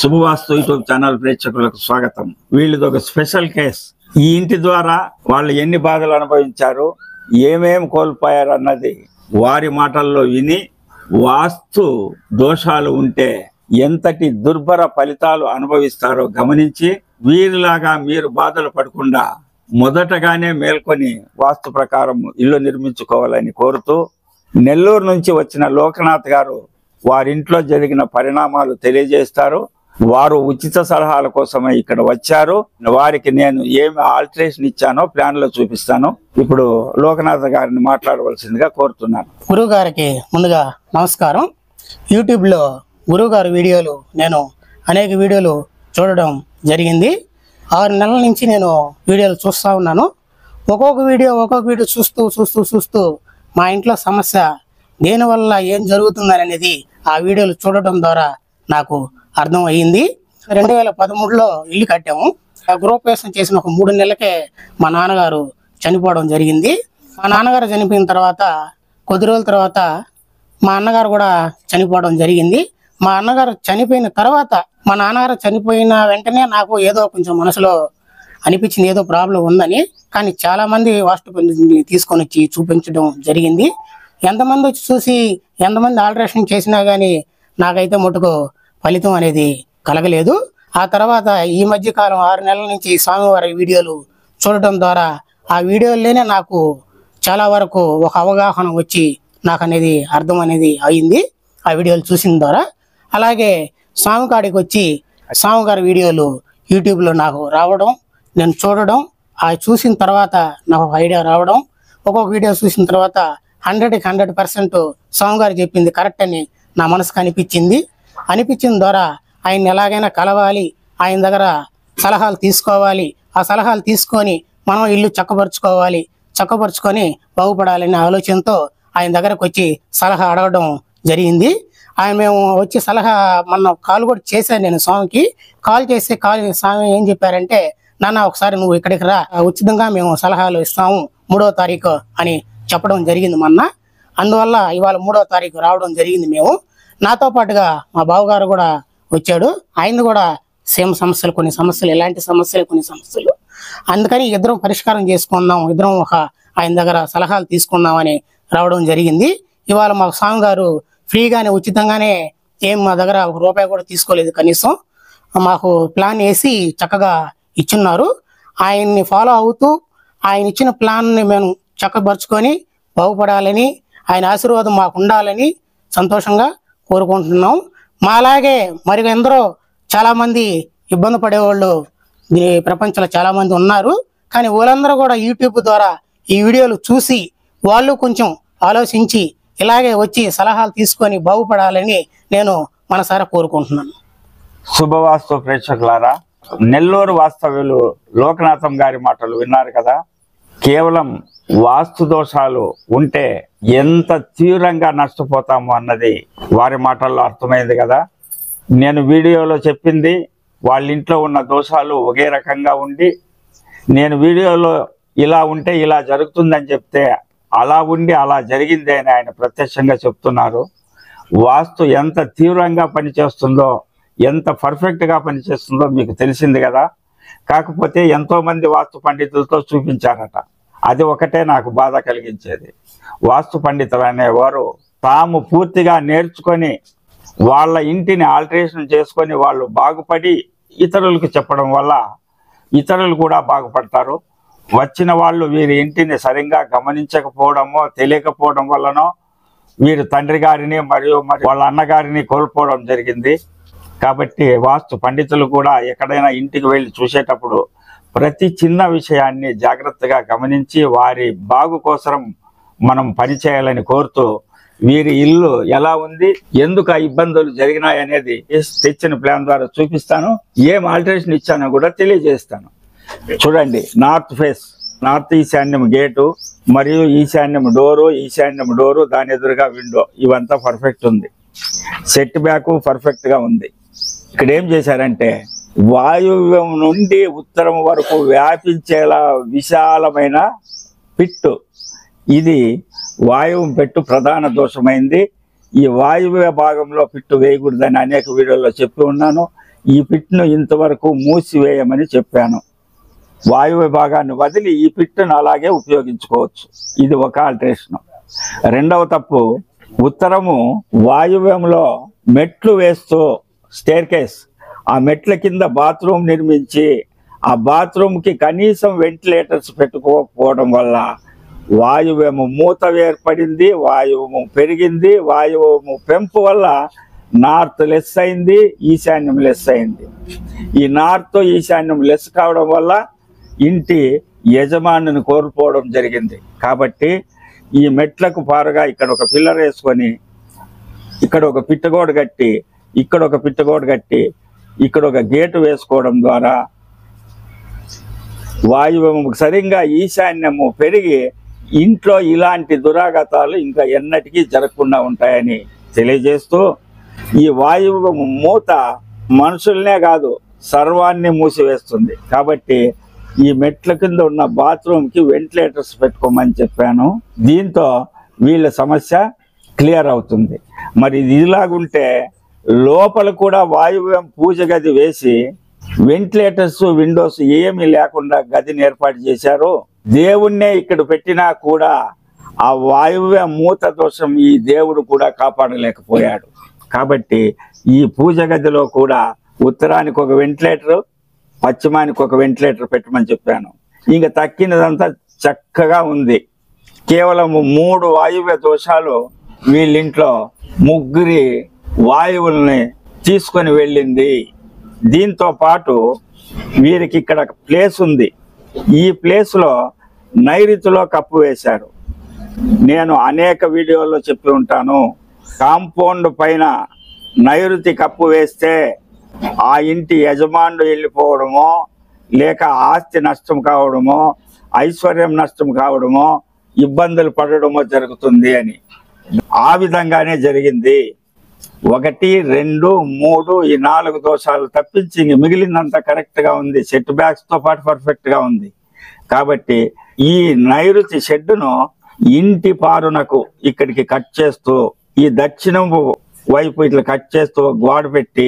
శుభవాస్తు YouTube channel ప్రేక్షకులకు స్వాగతం వీళ్ళది ఒక స్పెషల్ కేస్ ఈ ఇంటి ద్వారా వాళ్ళు ఎన్ని బాధలు అనుభవించారు ఏమేం కోల్పోయారు అన్నది వారి మాటల్లో విని వాస్తు దోషాలు ఉంటే ఎంతటి దుర్భర ఫలితాలు అనుభవిస్తారో గమనించి వీరిలాగా మీరు బాధలు పడకుండా మొదటగానే మేల్కొని వాస్తు ప్రకారం ఇల్లు నిర్మించుకోవాలని కోరుతూ నెల్లూరు నుంచి వచ్చిన లోకనాథ్ గారు వారింట్లో జరిగిన పరిణామాలు తెలియజేస్తారు వారు ఉచిత సలహాల కోసమే ఇక్కడ వచ్చారు వారికి నేను ఏమి ఆల్టరేషన్ ఇచ్చానో ప్లాన్ లో చూపిస్తాను ఇప్పుడు లోకనాథ్ గారిని మాట్లాడవలసిందిగా కోరుతున్నాను గురువు గారికి ముందుగా నమస్కారం యూట్యూబ్లో గురువు గారి వీడియోలు నేను అనేక వీడియోలు చూడడం జరిగింది ఆరు నెలల నుంచి నేను వీడియోలు చూస్తూ ఉన్నాను ఒక్కొక్క వీడియో ఒక్కొక్క వీడియో చూస్తూ చూస్తూ చూస్తూ మా ఇంట్లో సమస్య దేనివల్ల ఏం జరుగుతుందని అనేది ఆ వీడియోలు చూడటం ద్వారా నాకు అర్థం అయ్యింది రెండు వేల పదమూడులో ఇల్లు కట్టాము ఆ గృహప్రవేశం చేసిన ఒక మూడు నెలలకే మా నాన్నగారు చనిపోవడం జరిగింది మా నాన్నగారు చనిపోయిన తర్వాత కొద్ది రోజుల తర్వాత మా అన్నగారు కూడా చనిపోవడం జరిగింది మా అన్నగారు చనిపోయిన తర్వాత మా నాన్నగారు చనిపోయిన వెంటనే నాకు ఏదో కొంచెం మనసులో అనిపించింది ఏదో ప్రాబ్లం ఉందని కానీ చాలా మంది వాస్తు పండితుల్ని తీసుకొని వచ్చి చూపించడం జరిగింది ఎంతమంది వచ్చి చూసి ఎంతమంది ఆల్టరేషన్ చేసినా కానీ నాకైతే మటుకు ఫలితం అనేది కలగలేదు ఆ తర్వాత ఈ మధ్య కాలం ఆరు నెలల నుంచి స్వామివారి వీడియోలు చూడటం ద్వారా ఆ వీడియోల్లోనే నాకు చాలా వరకు ఒక అవగాహన వచ్చి నాకు అనేది అర్థం అనేది అయింది ఆ వీడియోలు చూసిన ద్వారా అలాగే స్వామి కాడికి వచ్చి స్వామి గారి వీడియోలు యూట్యూబ్లో నాకు రావడం నేను చూడడం ఆ చూసిన తర్వాత నాకు ఒక ఐడియా రావడం ఒక్కొక్క వీడియో చూసిన తర్వాత హండ్రెడ్కి హండ్రెడ్ పర్సెంట్ స్వామి గారు చెప్పింది కరెక్ట్ అని నా మనసుకు అనిపించింది అనిపించిన ద్వారా ఆయన ఎలాగైనా కలవాలి ఆయన దగ్గర సలహాలు తీసుకోవాలి ఆ సలహాలు తీసుకొని మనం ఇల్లు చక్కపరుచుకోవాలి చక్కపరుచుకొని బాగుపడాలనే ఆలోచనతో ఆయన దగ్గరకు వచ్చి సలహా అడగడం జరిగింది ఆయన మేము వచ్చి సలహా మొన్న కాల్ కూడా చేశాను నేను స్వామికి కాల్ చేస్తే కాల్ స్వామి ఏం చెప్పారంటే నాన్న ఒకసారి నువ్వు ఇక్కడికి రా ఉచితంగా మేము సలహాలు ఇస్తాము మూడో తారీఖు అని చెప్పడం జరిగింది మొన్న అందువల్ల ఇవాళ మూడో తారీఖు రావడం జరిగింది మేము నాతో పాటుగా మా బావగారు కూడా వచ్చాడు ఆయన కూడా సేమ్ సమస్యలు కొన్ని సమస్యలు ఎలాంటి సమస్యలు కొన్ని సమస్యలు అందుకని ఇద్దరం పరిష్కారం చేసుకుందాం ఇద్దరం ఒక ఆయన దగ్గర సలహాలు తీసుకుందామని రావడం జరిగింది ఇవాళ మా స్వామి గారు ఫ్రీగానే ఉచితంగానే ఏం మా దగ్గర ఒక రూపాయి కూడా తీసుకోలేదు కనీసం మాకు ప్లాన్ వేసి చక్కగా ఇచ్చున్నారు ఆయన్ని ఫాలో అవుతూ ఆయన ఇచ్చిన ప్లాన్ని మేము చక్కబరుచుకొని బాగుపడాలని ఆయన ఆశీర్వాదం మాకు ఉండాలని సంతోషంగా కోరుకుంటున్నాం మాలాగే మరి ఎందరో చాలా మంది ఇబ్బంది పడేవాళ్ళు ఈ ప్రపంచంలో చాలా మంది ఉన్నారు కానీ వాళ్ళందరూ కూడా యూట్యూబ్ ద్వారా ఈ వీడియోలు చూసి వాళ్ళు కొంచెం ఆలోచించి ఇలాగే వచ్చి సలహాలు తీసుకొని బాగుపడాలని నేను మనసారా కోరుకుంటున్నాను శుభవాస్తు ప్రేక్షకులారా నెల్లూరు వాస్తవ్యులు లోకనాథం గారి మాటలు విన్నారు కదా కేవలం వాస్తు దోషాలు ఉంటే ఎంత తీవ్రంగా నష్టపోతాము అన్నది వారి మాటల్లో అర్థమైంది కదా నేను వీడియోలో చెప్పింది వాళ్ళ ఇంట్లో ఉన్న దోషాలు ఒకే రకంగా ఉండి నేను వీడియోలో ఇలా ఉంటే ఇలా జరుగుతుందని చెప్తే అలా ఉండి అలా జరిగింది అని ఆయన ప్రత్యక్షంగా చెప్తున్నారు వాస్తు ఎంత తీవ్రంగా పనిచేస్తుందో ఎంత పర్ఫెక్ట్గా పనిచేస్తుందో మీకు తెలిసింది కదా కాకపోతే ఎంతో మంది వాస్తు పండితులతో చూపించారట అది ఒకటే నాకు బాధ కలిగించేది వాస్తు పండితులు అనేవారు తాము పూర్తిగా నేర్చుకొని వాళ్ళ ఇంటిని ఆల్టరేషన్ చేసుకొని వాళ్ళు బాగుపడి ఇతరులకు చెప్పడం వల్ల ఇతరులు కూడా బాగుపడతారు వచ్చిన వాళ్ళు వీరి ఇంటిని సరిగ్గా గమనించకపోవడమో తెలియకపోవడం వల్లనో వీరి తండ్రి గారిని మరియు మరి వాళ్ళ అన్నగారిని కోల్పోవడం జరిగింది కాబట్టి వాస్తు పండితులు కూడా ఎక్కడైనా ఇంటికి వెళ్ళి చూసేటప్పుడు ప్రతి చిన్న విషయాన్ని జాగ్రత్తగా గమనించి వారి బాగు కోసం మనం పనిచేయాలని కోరుతూ వీరి ఇల్లు ఎలా ఉంది ఎందుకు ఆ ఇబ్బందులు జరిగినాయి అనేది తెచ్చిన ప్లాన్ ద్వారా చూపిస్తాను ఏం ఆల్టరేషన్ ఇచ్చానో కూడా తెలియజేస్తాను చూడండి నార్త్ ఫేస్ నార్త్ ఈశాన్యం గేటు మరియు ఈశాన్యం డోరు ఈశాన్యం డోరు దాని ఎదురుగా విండో ఇవంతా పర్ఫెక్ట్ ఉంది సెట్ బ్యాక్ పర్ఫెక్ట్ గా ఉంది ఇక్కడ ఏం చేశారంటే వాయువ్యం నుండి ఉత్తరం వరకు వ్యాపించేలా విశాలమైన పిట్టు ఇది వాయువు పెట్టు ప్రధాన దోషమైంది ఈ వాయువ్య భాగంలో పిట్టు వేయకూడదని అనేక వీడియోల్లో చెప్పి ఉన్నాను ఈ పిట్ను ఇంతవరకు మూసివేయమని చెప్పాను వాయు విభాగాన్ని వదిలి ఈ పిట్టును అలాగే ఉపయోగించుకోవచ్చు ఇది ఒక ఆల్టరేషన్ రెండవ తప్పు ఉత్తరము వాయువ్యంలో మెట్లు వేస్తూ స్టేర్ కేస్ ఆ మెట్ల కింద బాత్రూమ్ నిర్మించి ఆ బాత్రూమ్కి కనీసం వెంటిలేటర్స్ పెట్టుకోకపోవడం వల్ల వాయువ్యము మూత ఏర్పడింది వాయువు పెరిగింది వాయువు పెంపు వల్ల నార్త్ లెస్ అయింది ఈశాన్యం లెస్ అయింది ఈ నార్త్ ఈశాన్యం లెస్ కావడం వల్ల ఇంటి యజమానిని కోల్పోవడం జరిగింది కాబట్టి ఈ మెట్లకు పారుగా ఇక్కడ ఒక పిల్లర్ వేసుకొని ఇక్కడ ఒక పిట్టగోడు కట్టి ఇక్కడ ఒక పిట్టగోడు కట్టి ఇక్కడ ఒక గేటు వేసుకోవడం ద్వారా వాయువ్యము సరిగ్గా ఈశాన్యము పెరిగి ఇంట్లో ఇలాంటి దురాగతాలు ఇంకా ఎన్నటికీ జరగకుండా ఉంటాయని తెలియజేస్తూ ఈ వాయువు మూత మనుషుల్నే కాదు సర్వాన్ని మూసివేస్తుంది కాబట్టి ఈ మెట్ల కింద ఉన్న బాత్రూమ్కి వెంటిలేటర్స్ పెట్టుకోమని చెప్పాను దీంతో వీళ్ళ సమస్య క్లియర్ అవుతుంది మరి ఇది ఇలాగుంటే లోపల కూడా వాయువ్యం పూజ గది వేసి వెంటిలేటర్స్ విండోస్ ఏమీ లేకుండా గదిని ఏర్పాటు చేశారు దేవుణ్ణే ఇక్కడ పెట్టినా కూడా ఆ వాయువ్య మూత దోషం ఈ దేవుడు కూడా కాపాడలేకపోయాడు కాబట్టి ఈ పూజ గదిలో కూడా ఉత్తరానికి ఒక వెంటిలేటర్ పశ్చిమానికి ఒక వెంటిలేటర్ పెట్టమని చెప్పాను ఇంకా తక్కినదంతా చక్కగా ఉంది కేవలం మూడు వాయువ్య దోషాలు వీళ్ళింట్లో ముగ్గురి వాయువుల్ని తీసుకొని వెళ్ళింది దీంతో పాటు వీరికి ఇక్కడ ప్లేస్ ఉంది ఈ ప్లేస్లో నైరుతిలో కప్పు వేశారు నేను అనేక వీడియోల్లో చెప్పి ఉంటాను కాంపౌండ్ పైన నైరుతి కప్పు వేస్తే ఆ ఇంటి యజమానుడు వెళ్ళిపోవడమో లేక ఆస్తి నష్టం కావడమో ఐశ్వర్యం నష్టం కావడమో ఇబ్బందులు పడడమో జరుగుతుంది అని ఆ విధంగానే జరిగింది ఒకటి రెండు మూడు ఈ నాలుగు దోషాలు తప్పించి ఇంక మిగిలిందంతా కరెక్ట్ గా ఉంది సెట్ బ్యాక్స్ తో పాటు పర్ఫెక్ట్ గా ఉంది కాబట్టి ఈ నైరుతి షెడ్డును ఇంటి పారునకు ఇక్కడికి కట్ చేస్తూ ఈ దక్షిణం వైపు ఇట్లా కట్ చేస్తూ గోడ పెట్టి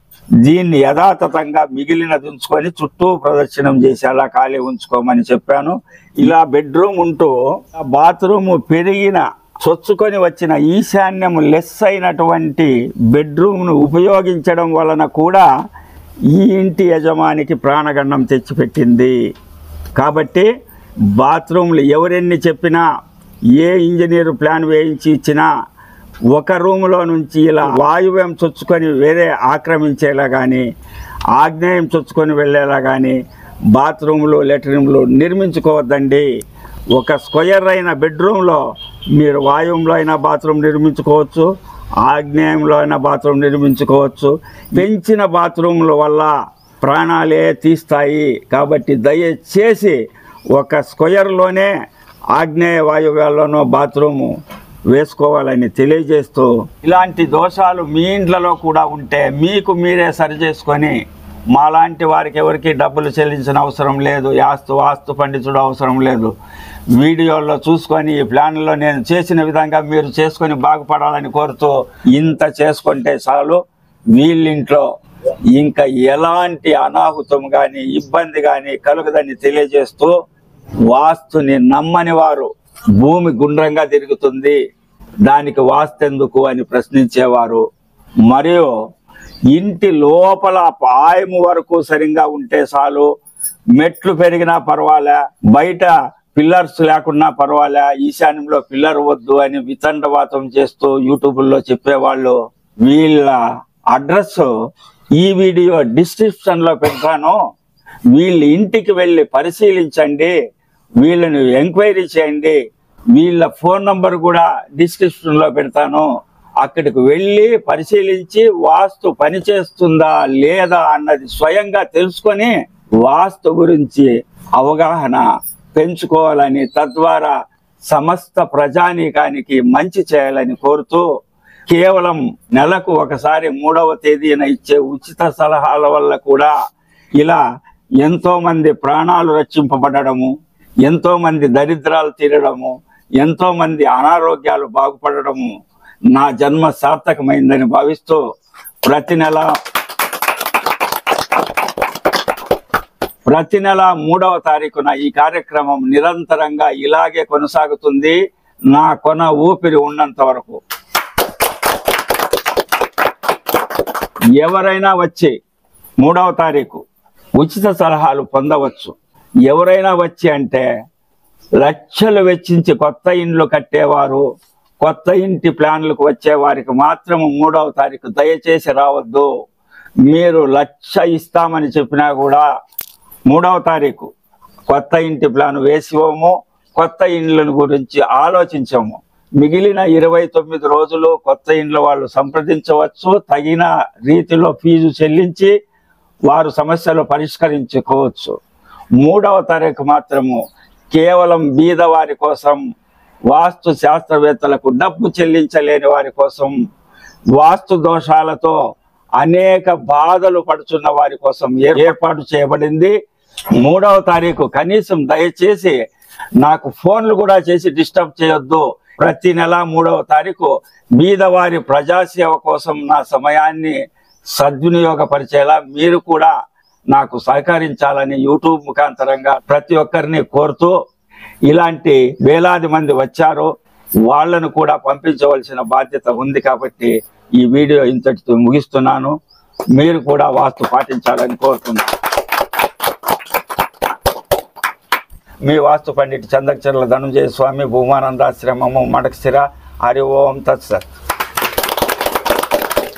దీన్ని యథాతథంగా మిగిలినది ఉంచుకొని చుట్టూ ప్రదర్శనం చేసి అలా ఖాళీ ఉంచుకోమని చెప్పాను ఇలా బెడ్రూమ్ ఉంటూ ఆ బాత్రూమ్ పెరిగిన చొచ్చుకొని వచ్చిన ఈశాన్యం లెస్ అయినటువంటి బెడ్రూమ్ను ఉపయోగించడం వలన కూడా ఈ ఇంటి యజమానికి ప్రాణగండం తెచ్చిపెట్టింది కాబట్టి బాత్రూమ్లు ఎవరెన్ని చెప్పినా ఏ ఇంజనీర్ ప్లాన్ వేయించి ఇచ్చినా ఒక రూములో నుంచి ఇలా వాయువ్యం చొచ్చుకొని వేరే ఆక్రమించేలా కానీ ఆగ్నేయం చొచ్చుకొని వెళ్ళేలా కానీ బాత్రూములు లెట్రిన్లు నిర్మించుకోవద్దండి ఒక స్క్వయర్ అయిన బెడ్రూమ్లో మీరు వాయువులో అయినా బాత్రూమ్ నిర్మించుకోవచ్చు ఆగ్నేయంలో అయినా బాత్రూమ్ నిర్మించుకోవచ్చు పెంచిన బాత్రూముల వల్ల ప్రాణాలే తీస్తాయి కాబట్టి దయచేసి ఒక స్క్వయర్లోనే ఆగ్నేయ వాయువ్యాల్లోనో బాత్రూము వేసుకోవాలని తెలియజేస్తూ ఇలాంటి దోషాలు మీ ఇండ్లలో కూడా ఉంటే మీకు మీరే సరి చేసుకొని మాలాంటి వారికి ఎవరికి డబ్బులు చెల్లించిన అవసరం లేదు యాస్తు వాస్తు పండించడం అవసరం లేదు వీడియోలో చూసుకొని ఈ ప్లాన్లో నేను చేసిన విధంగా మీరు చేసుకొని బాగుపడాలని కోరుతూ ఇంత చేసుకుంటే చాలు వీళ్ళింట్లో ఇంకా ఎలాంటి అనాహుతం కానీ ఇబ్బంది కానీ కలుగదని తెలియజేస్తూ వాస్తుని నమ్మని వారు భూమి గుండ్రంగా తిరుగుతుంది దానికి వాస్తెందుకు అని ప్రశ్నించేవారు మరియు ఇంటి లోపల పాయము వరకు సరిగా ఉంటే చాలు మెట్లు పెరిగినా పర్వాలే బయట పిల్లర్స్ లేకున్నా పర్వాలే ఈశాన్యంలో పిల్లర్ వద్దు అని వితండవాతం చేస్తూ యూట్యూబ్లో చెప్పేవాళ్ళు వీళ్ళ అడ్రస్ ఈ వీడియో డిస్క్రిప్షన్ లో పెడతాను వీళ్ళ ఇంటికి వెళ్ళి పరిశీలించండి వీళ్ళని ఎంక్వైరీ చేయండి వీళ్ళ ఫోన్ నంబర్ కూడా డిస్క్రిప్షన్ లో పెడతాను అక్కడికి వెళ్ళి పరిశీలించి వాస్తు పనిచేస్తుందా లేదా అన్నది స్వయంగా తెలుసుకొని వాస్తు గురించి అవగాహన పెంచుకోవాలని తద్వారా సమస్త ప్రజానీకానికి మంచి చేయాలని కోరుతూ కేవలం నెలకు ఒకసారి మూడవ తేదీన ఇచ్చే ఉచిత సలహాల వల్ల కూడా ఇలా ఎంతో మంది ప్రాణాలు రక్షింపబడము ఎంతో మంది దరిద్రాలు తీరడము ఎంతో మంది అనారోగ్యాలు బాగుపడడము నా జన్మ సార్థకమైందని భావిస్తూ ప్రతి నెల ప్రతి నెల మూడవ తారీఖున ఈ కార్యక్రమం నిరంతరంగా ఇలాగే కొనసాగుతుంది నా కొన ఊపిరి ఉన్నంత వరకు ఎవరైనా వచ్చి మూడవ తారీఖు ఉచిత సలహాలు పొందవచ్చు ఎవరైనా వచ్చి అంటే లక్షలు వెచ్చించి కొత్త ఇండ్లు కట్టేవారు కొత్త ఇంటి ప్లాన్లకు వచ్చే వారికి మాత్రం మూడవ తారీఖు దయచేసి రావద్దు మీరు లక్ష ఇస్తామని చెప్పినా కూడా మూడవ తారీఖు కొత్త ఇంటి ప్లాన్ వేసివము కొత్త ఇండ్ల గురించి ఆలోచించము మిగిలిన ఇరవై తొమ్మిది రోజులు కొత్త ఇండ్ల వాళ్ళు సంప్రదించవచ్చు తగిన రీతిలో ఫీజు చెల్లించి వారు సమస్యలు పరిష్కరించుకోవచ్చు మూడవ తారీఖు మాత్రము కేవలం బీద వారి కోసం వాస్తు శాస్త్రవేత్తలకు డబ్బు చెల్లించలేని వారి కోసం వాస్తు దోషాలతో అనేక బాధలు పడుతున్న వారి కోసం ఏ- ఏర్పాటు చేయబడింది మూడవ తారీఖు కనీసం దయచేసి నాకు ఫోన్లు కూడా చేసి డిస్టర్బ్ చేయొద్దు ప్రతి నెల మూడవ తారీఖు బీదవారి ప్రజాసేవ కోసం నా సమయాన్ని సద్వినియోగపరిచేలా మీరు కూడా నాకు సహకరించాలని యూట్యూబ్ ముఖాంతరంగా ప్రతి ఒక్కరిని కోరుతూ ఇలాంటి వేలాది మంది వచ్చారు వాళ్ళను కూడా పంపించవలసిన బాధ్యత ఉంది కాబట్టి ఈ వీడియో ఇంతటితో ముగిస్తున్నాను మీరు కూడా వాస్తు పాటించాలని కోరుతున్నాను మీ వాస్తు పండిట్ చందకచర్ల ధనుంజయ స్వామి భూమానందాశ్రమము మడకశిర హరి ఓం తత్సత్